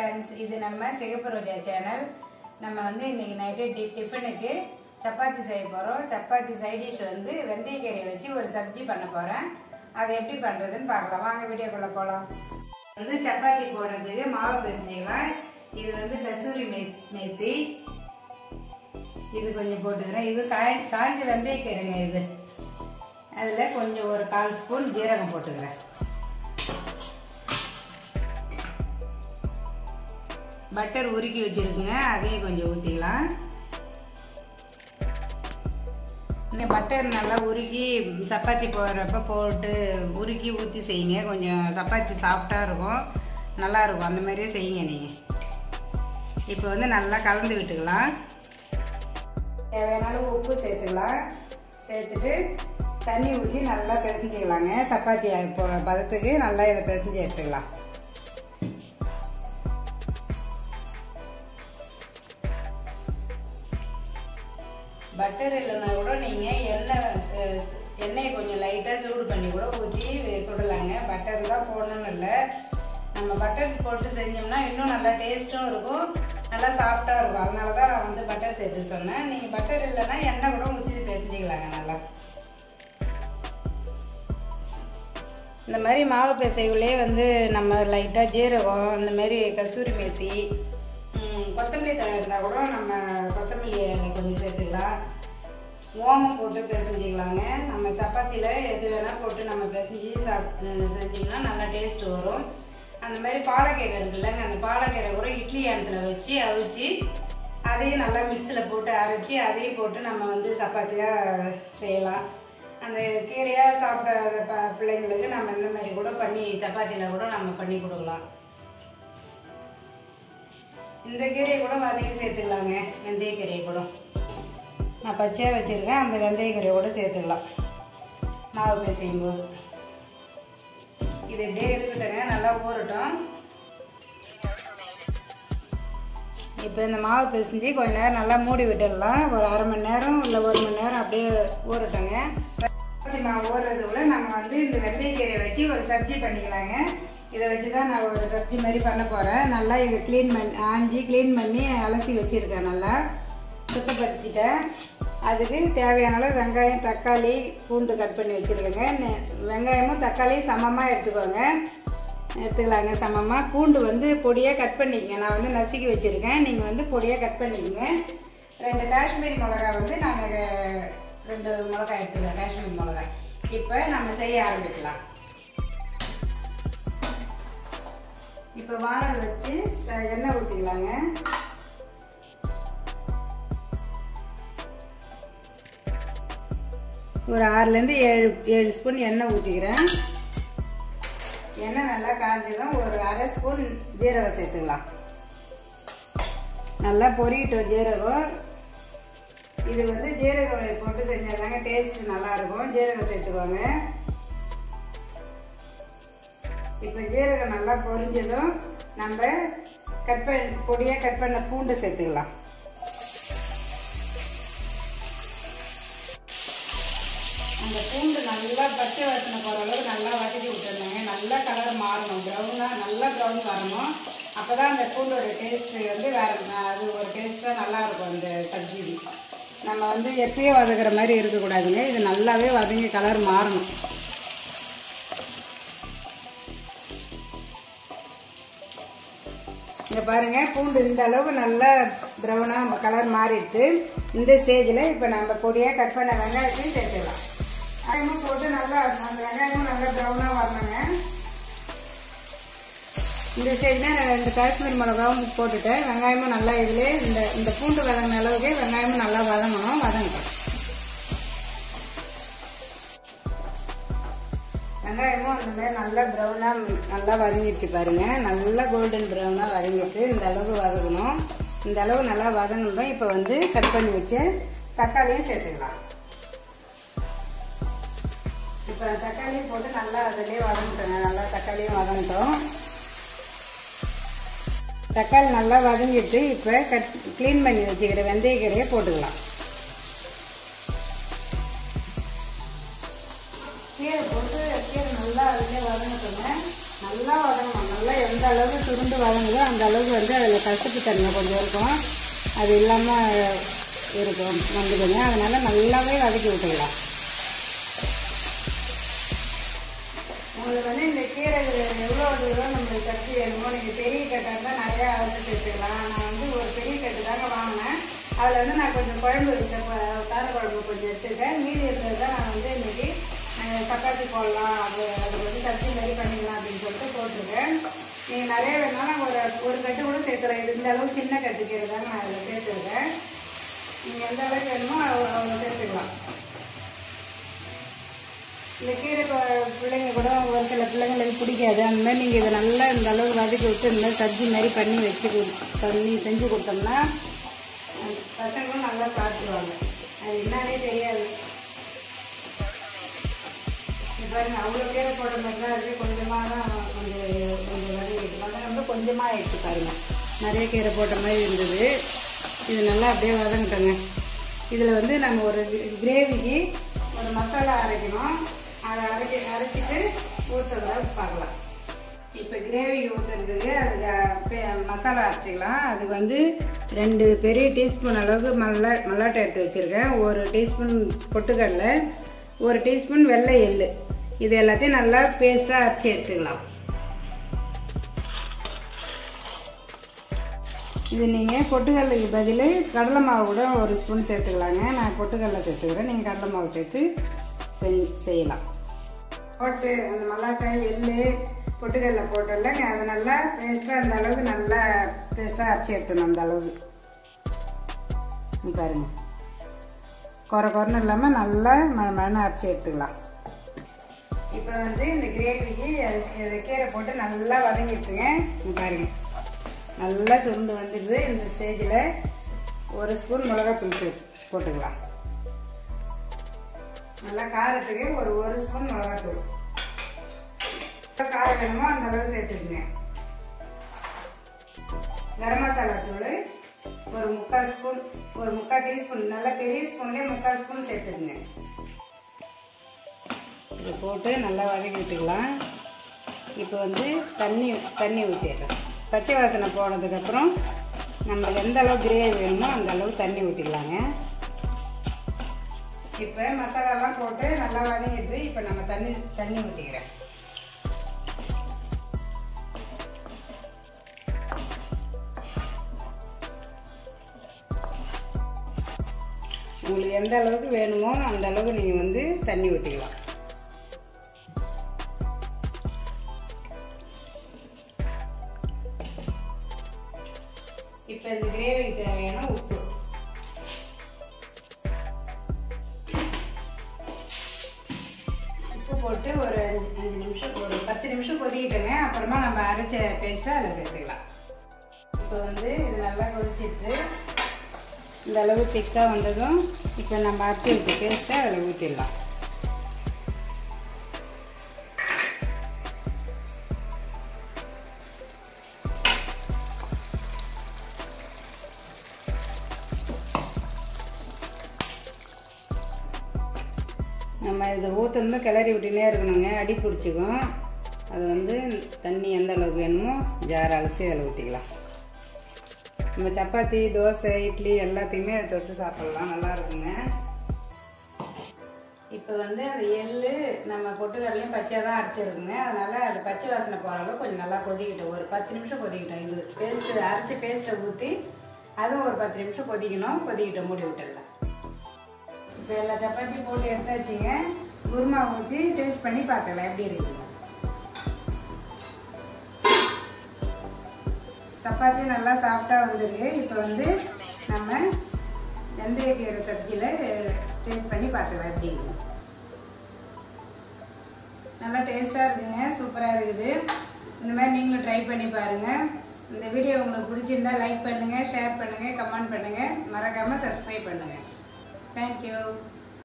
friends இது நம்ம சிகப்பு ரோஜா சேனல் நம்ம வந்து இன்னைக்கு நைட்டு டி டிஃபனுக்கு சப்பாத்தி செய்ய போகிறோம் சப்பாத்தி சைட் டிஷ் வந்து வெந்தயக்கீரை வச்சு ஒரு சப்ஜி பண்ண போகிறேன் அதை எப்படி பண்ணுறதுன்னு பார்க்கலாம் வாங்க வீடியோக்குள்ளே போகலாம் வந்து சப்பாத்தி போடுறதுக்கு மாவு பிசைஞ்சிக்கலாம் இது வந்து கசூரி மெய் மெத்தி இது கொஞ்சம் போட்டுக்கிறேன் இது காய் காஞ்ச வெந்தயக்கீரைங்க இது அதில் கொஞ்சம் ஒரு கால் ஸ்பூன் ஜீரகம் போட்டுக்கிறேன் பட்டர் உருக்கி வச்சிருக்குங்க அதையும் கொஞ்சம் ஊற்றிக்கலாம் இந்த பட்டர் நல்லா உருக்கி சப்பாத்தி போடுறப்ப போட்டு உருக்கி ஊற்றி செய்யுங்க கொஞ்சம் சப்பாத்தி சாஃப்டாக இருக்கும் நல்லா இருக்கும் அந்த மாதிரியே செய்யுங்க நீங்கள் இப்போ வந்து நல்லா கலந்து விட்டுக்கலாம் தேவையான அளவு உப்பு சேர்த்துக்கலாம் சேர்த்துட்டு தண்ணி ஊற்றி நல்லா பிசைஞ்சிக்கலாங்க சப்பாத்தி இப்போ பதத்துக்கு நல்லா இதை பிசைஞ்சு எடுத்துக்கலாம் பட்டர் இல்லைன்னா கூட நீங்கள் எண்ணெய் அஹ், எண்ணெயை கொஞ்சம் லைட்டாக சூடு பண்ணி கூட ஊற்றி சுடலாங்க பட்டர் தான் போடணும்னு இல்லை நம்ம பட்டர் போட்டு செஞ்சோம்னா இன்னும் நல்லா டேஸ்ட்டும் இருக்கும் நல்லா சாஃப்டாக இருக்கும் அதனால தான் நான் வந்து பட்டர் சேர்த்து சொன்னேன் நீங்கள் பட்டர் இல்லைன்னா எண்ணெய் கூட ஊற்றி செஞ்சுக்கலாங்க நல்லா இந்த மாதிரி மாவு பிசைவுலேயே வந்து நம்ம லைட்டாக ஜீரகம் இந்த மாதிரி கஸ்தூரி மேத்தி ம், கொத்தமல்லி தழை இருந்தால் கூட நம்ம கொத்தமல்லி இலை கொஞ்சம் சேர்த்துக்கலாம் ஓமம் போட்டு பிசைஞ்சிக்கலாங்க நம்ம சப்பாத்தியில் எது வேணால் போட்டு நம்ம பிசைஞ்சு சாப் செஞ்சோம்னா நல்லா டேஸ்ட் வரும் அந்த மாதிரி பாலக்கீரை இருக்குல்லங்க அந்த பாலக்கீரை கூட இட்லி அணத்தில் வச்சு அவிச்சு அதையும் நல்லா மிக்சியில் போட்டு அரைச்சி அதையும் போட்டு நம்ம வந்து சப்பாத்தியாக செய்யலாம் அந்த கீரையாக சாப்பிடாத ப பிள்ளைங்களுக்கு நம்ம இந்த மாதிரி கூட பண்ணி சப்பாத்தியில் கூட நம்ம பண்ணி கொடுக்கலாம் இந்த கீரையை கூட வதக்கி சேர்த்துக்கலாங்க வெந்தய கீரையை கூட நான் பச்சையாக வச்சுருக்கேன் அந்த வெந்தய கீரையை கூட சேர்த்துக்கலாம் மாவு பிசையும் போது இது இப்படியே இருக்கட்டுங்க நல்லா ஊறட்டும் இப்போ இந்த மாவு பிசைஞ்சு கொஞ்ச நேரம் நல்லா மூடி விட்டுடலாம் ஒரு அரை மணி நேரம் இல்லை ஒரு மணி நேரம் அப்படியே ஊறட்டுங்க சப்பாத்தி மாவு ஊறுறதுக்குள்ள நம்ம வந்து இந்த வெந்தயக்கீரையை வச்சு ஒரு சப்ஜி பண்ணிக்கலாங்க இதை வச்சு தான் நான் ஒரு சப்ஜி மாதிரி பண்ண போகிறேன் நல்லா இதை க்ளீன் பண்ணி ஆஞ்சி க்ளீன் பண்ணி அலசி வச்சுருக்கேன் நல்லா சுத்தப்படுத்திட்டேன் அதுக்கு தேவையான அளவு வெங்காயம் தக்காளி பூண்டு கட் பண்ணி வச்சுருக்கேங்க நெ- வெங்காயமும் தக்காளியும் சமமாக எடுத்துக்கோங்க எடுத்துக்கலாங்க சமமாக பூண்டு வந்து பொடியாக கட் பண்ணிக்கங்க நான் வந்து நசுக்கி வச்சுருக்கேன் நீங்கள் வந்து பொடியாக கட் பண்ணிக்கங்க ரெண்டு காஷ்மீரி மிளகா வந்து நான் ரெண்டு மிளகா எடுத்துக்கிறேன் காஷ்மீரி மிளகா இப்போ நம்ம செய்ய ஆரம்பிக்கலாம் இப்போ வானல் வச்சு ஸ்ட- எண்ணெய் ஊற்றிக்கலாங்க ஒரு ஆறுலேருந்து ஏழு ஏழு ஸ்பூன் எண்ணெய் ஊற்றிக்கிறேன் எண்ணெய் நல்லா காஞ்சதும் ஒரு அரை ஸ்பூன் ஜீரகம் சேர்த்துக்கலாம் நல்லா பொரியட்டும் ஜீரகம் இது வந்து ஜீரகம் போட்டு செஞ்சாதாங்க டேஸ்ட் நல்லா இருக்கும் ஜீரகம் சேர்த்துக்கோங்க இப்போ ஜீரகம் நல்லா பொரிஞ்சதும் நம்ம கட் பண்ண பொடியாக கட் பண்ண பூண்டு சேர்த்துக்கலாம் அந்த பூண்டு நல்லா பச்சை வாசனை போகிற அளவுக்கு நல்லா வதக்கி விட்டுருந்தாங்க நல்லா கலர் மாறணும் ப்ரௌனாக நல்லா ப்ரௌன் வரணும் அப்போ தான் அந்த பூண்டோட டேஸ்ட் வந்து வேறு அது ஒரு டேஸ்ட்டாக நல்லா இருக்கும் அந்த சப்ஜி நம்ம வந்து எப்பயும் வதக்குற மாதிரி இருக்கக்கூடாதுங்க இது நல்லாவே வதங்கி கலர் மாறணும் இங்கே பாருங்கள் பூண்டு இந்த அளவுக்கு நல்லா ப்ரௌனாக கலர் மாறிடுது இந்த ஸ்டேஜில் இப்போ நம்ம பொடியாக கட் பண்ண வெங்காயத்தையும் சேர்த்துக்கலாம் வெங்காயமும் போட்டு நல்லா அந்த வெங்காயமும் நல்லா ப்ரௌனாக வரணுங்க இந்த ஸ்டேஜ் தான் நான் ரெண்டு காஷ்மீர் மிளகாவும் போட்டுட்டேன் வெங்காயமும் நல்லா இதிலே இந்த இந்த பூண்டு வதங்கின அளவுக்கு வெங்காயமும் நல்லா வதங்கணும் வதங்கட்டும் வெங்காயமும் அந்த மாதிரி நல்லா ப்ரௌனாக நல்லா வதங்கிடுச்சு பாருங்க நல்லா கோல்டன் ப்ரௌனாக வதங்கிட்டு இந்த அளவுக்கு வதங்கணும் இந்த அளவு நல்லா வதங்கணும் இப்போ வந்து கட் பண்ணி வச்சு தக்காளியும் சேர்த்துக்கலாம் இப்போ தக்காளியும் போட்டு நல்லா அதிலே வதங்கிட்டோங்க நல்லா தக்காளியும் வதங்கட்டும் தக்காளி நல்லா வதங்கிட்டு இப்போ கட் க்ளீன் பண்ணி வச்சுக்கிற வெந்தயக்கீரையை போட்டுக்கலாம் கீரை போட்டு கீரை நல்லா அதிலே வதங்கட்டுங்க நல்லா வதங்கணும் நல்லா எந்த அளவுக்கு சுருண்டு வதங்குதோ அந்த அளவுக்கு வந்து அதில் கசப்பு தன்மை கொஞ்சம் இருக்கும் அது இல்லாமல் இருக்கும் வந்துடுங்க அதனால் நல்லாவே வதக்கி விட்டுக்கலாம் உங்களுக்கு வந்து இந்த கீரை எவ்வளோ தூரம் நம்மளுக்கு கட்டி வேணுமோ நீங்கள் பெரிய கட்டாக இருந்தால் நிறையா அளவு சேர்த்துக்கலாம் நான் வந்து ஒரு பெரிய கட்டு தாங்க வாங்கினேன் அதில் வந்து நான் கொஞ்சம் குழம்பு வச்சேன் ப- கார குழம்பு கொஞ்சம் எடுத்துருக்கேன் மீதி இருந்தது தான் நான் வந்து இன்னைக்கு அஹ், சப்பாத்தி போடலாம் அது அது வந்து சட்னி மாதிரி பண்ணிக்கலாம் அப்படின்னு சொல்லிட்டு போட்டிருக்கேன் நீங்கள் நிறைய வேணாலும் ஒரு ஒரு கட்டு கூட சேர்த்துறேன் இது இந்த அளவுக்கு சின்ன கட்டு கீரை தாங்க நான் அதில் சேர்த்துருக்கேன் நீங்கள் எந்த அளவுக்கு வேணுமோ அவ்வளோ அவ்வளோ சேர்த்துக்கலாம் இந்த கீரை கொ- பிள்ளைங்க கூட ஒரு சில பிள்ளைங்களுக்கு பிடிக்காது அந்த மாதிரி நீங்கள் இதை நல்லா இந்த அளவுக்கு வதக்கி விட்டு இந்த மாதிரி சப்ஜி மாதிரி பண்ணி வச்சு கொடு- பண்ணி செஞ்சு கொடுத்தோம்னா அந்த பசங்களும் நல்லா சாப்பிடுவாங்க அது என்னன்னே தெரியாது இது பாருங்க அவ்வளோ கீரை போடுற மாதிரி தான் இருக்குது கொஞ்சமாக தான் கொஞ்சம் கொஞ்சம் வதங்கிட்டு வதங்க ரொம்ப கொஞ்சமாக ஆயிடுச்சு பாருங்க நிறைய கீரை போட்ட மாதிரி இருந்தது இது நல்லா அப்படியே வதங்கட்டுங்க இதில் வந்து நம்ம ஒரு கிரேவிக்கு ஒரு மசாலா அரைக்கணும் அதை அரைச்சி அரைச்சிட்டு ஊற்றுறத பார்க்கலாம் இப்போ கிரேவி ஊற்றுறதுக்கு அதுக்கு பே- மசாலா அரைச்சிக்கலாம் அதுக்கு வந்து ரெண்டு பெரிய டீஸ்பூன் அளவுக்கு மல்லா மல்லாட்டை எடுத்து வச்சுருக்கேன் ஒரு டீஸ்பூன் பொட்டுக்கடலை ஒரு டீஸ்பூன் வெள்ளை எள்ளு இது எல்லாத்தையும் நல்லா பேஸ்ட்டாக அரைச்சி எடுத்துக்கலாம் இது நீங்கள் பொட்டுக்கடலைக்கு பதில் கடலை மாவு கூட ஒரு ஸ்பூன் சேர்த்துக்கலாங்க நான் பொட்டுக்கடலை சேர்த்துக்கிறேன் நீங்கள் கடலை மாவு சேர்த்து செய்- செய்யலாம் போட்டு அந்த மல்லாக்காய் எள்ளு பொட்டுக்கடலை போட்டோம்லங்க அது நல்லா பேஸ்ட்டாக அந்த அளவுக்கு நல்லா பேஸ்ட்டாக அரைச்சி எடுத்துணும் அந்த அளவுக்கு இங்க பாருங்க குறை குறைன்னு இல்லாமல் நல்லா மழ மழன்னு அரைச்சி எடுத்துக்கலாம் இப்போ வந்து இந்த கிரேவிக்கு இது கீரை போட்டு நல்லா வதங்கிடுச்சுங்க இங்க பாருங்க நல்லா சுருண்டு வந்துடுது இந்த ஸ்டேஜில் ஒரு ஸ்பூன் மிளகாத்தூள் சேர்த்து போட்டுக்கலாம் நல்லா காரத்துக்கு ஒரு ஒரு ஸ்பூன் மிளகாத்தூள் எவ்வளவு காரம் வேணுமோ அந்த அளவு சேர்த்துக்குங்க கரம் மசாலா தூள் ஒரு முக்கால் ஸ்பூன் ஒரு முக்கால் டீஸ்பூன் நல்லா பெரிய ஸ்பூன்லேயே முக்கால் ஸ்பூன் சேர்த்துக்குங்க இதை போட்டு நல்லா வதக்கி விட்டுக்கலாம் இப்போ வந்து தண்ணி தண்ணி ஊற்றிடுறோம் பச்சை வாசனை போனதுக்கப்புறம் நம்மளுக்கு எந்த அளவு கிரேவி வேணுமோ அந்த அளவு தண்ணி ஊற்றிக்கலாங்க இப்போ மசாலாலாம் போட்டு நல்லா வதங்கிடுது இப்போ நம்ம தண்ணி தண்ணி ஊற்றிக்கிறேன் உங்களுக்கு எந்த அளவுக்கு வேணுமோ அந்த அளவுக்கு நீங்கள் வந்து தண்ணி ஊற்றிக்கலாம் இப்போ இந்த கிரேவிக்கு தேவையான உப்பு உப்பு போட்டு ஒரு அஞ்சு அஞ்சு நிமிஷம் ஒரு பத்து நிமிஷம் கொதிக்கிட்டுங்க அப்புறமா நம்ம அரைச்ச பேஸ்ட்டை அதில் சேர்த்துக்கலாம் இப்போ வந்து இது நல்லா கொதிச்சிட்டு இந்த அளவு திக்காக வந்ததும் இப்போ நம்ம அரைச்சி வச்ச பேஸ்ட்டை அதில் ஊற்றிடலாம் நம்ம இதை ஊற்றுந்து கிளறி விட்டுனே இருக்கணுங்க அடி பிடிச்சிக்கும் அது வந்து தண்ணி எந்த அளவுக்கு வேணுமோ ஜார் அலசி அதில் ஊற்றிக்கலாம் நம்ம சப்பாத்தி தோசை இட்லி எல்லாத்தையுமே அதை தொட்டு சாப்பிட்லாம் நல்லா இருக்குங்க இப்போ வந்து அந்த எள்ளு நம்ம பொட்டுக்கடலையும் பச்சையாக தான் அரைச்சிருக்குங்க அதனால அது பச்சை வாசனை போகிற அளவுக்கு கொஞ்சம் நல்லா கொதிக்கிட்டோம் ஒரு பத்து நிமிஷம் கொதிக்கிட்டோம் இது பேஸ்ட்டு அரைச்சி பேஸ்ட்டை ஊற்றி அதுவும் ஒரு பத்து நிமிஷம் கொதிக்கணும் கொதிக்கிட்டோம் மூடி விட்டுடலாம் இப்போ எல்லா சப்பாத்தியும் போட்டு எடுத்தாச்சுங்க குருமா ஊற்றி டேஸ்ட் பண்ணி பார்த்துக்கலாம் எப்படி இருக்குங்க சப்பாத்தி நல்லா சாஃப்டா வந்திருக்கு இப்போ வந்து நம்ம வெந்தயக்கீரை சப்ஜியில் டேஸ்ட் பண்ணி பார்த்துக்கலாம் எப்படி இருக்கு நல்லா டேஸ்ட்டாக இருக்குங்க சூப்பராக இருக்குது இந்த மாதிரி நீங்களும் ட்ரை பண்ணி பாருங்கள் இந்த வீடியோ உங்களுக்கு பிடிச்சிருந்தா லைக் பண்ணுங்கள் ஷேர் பண்ணுங்கள் கமெண்ட் பண்ணுங்கள் மறக்காமல் சப்ஸ்கிரைப் பண்ணுங்கள் தேங்க்யூ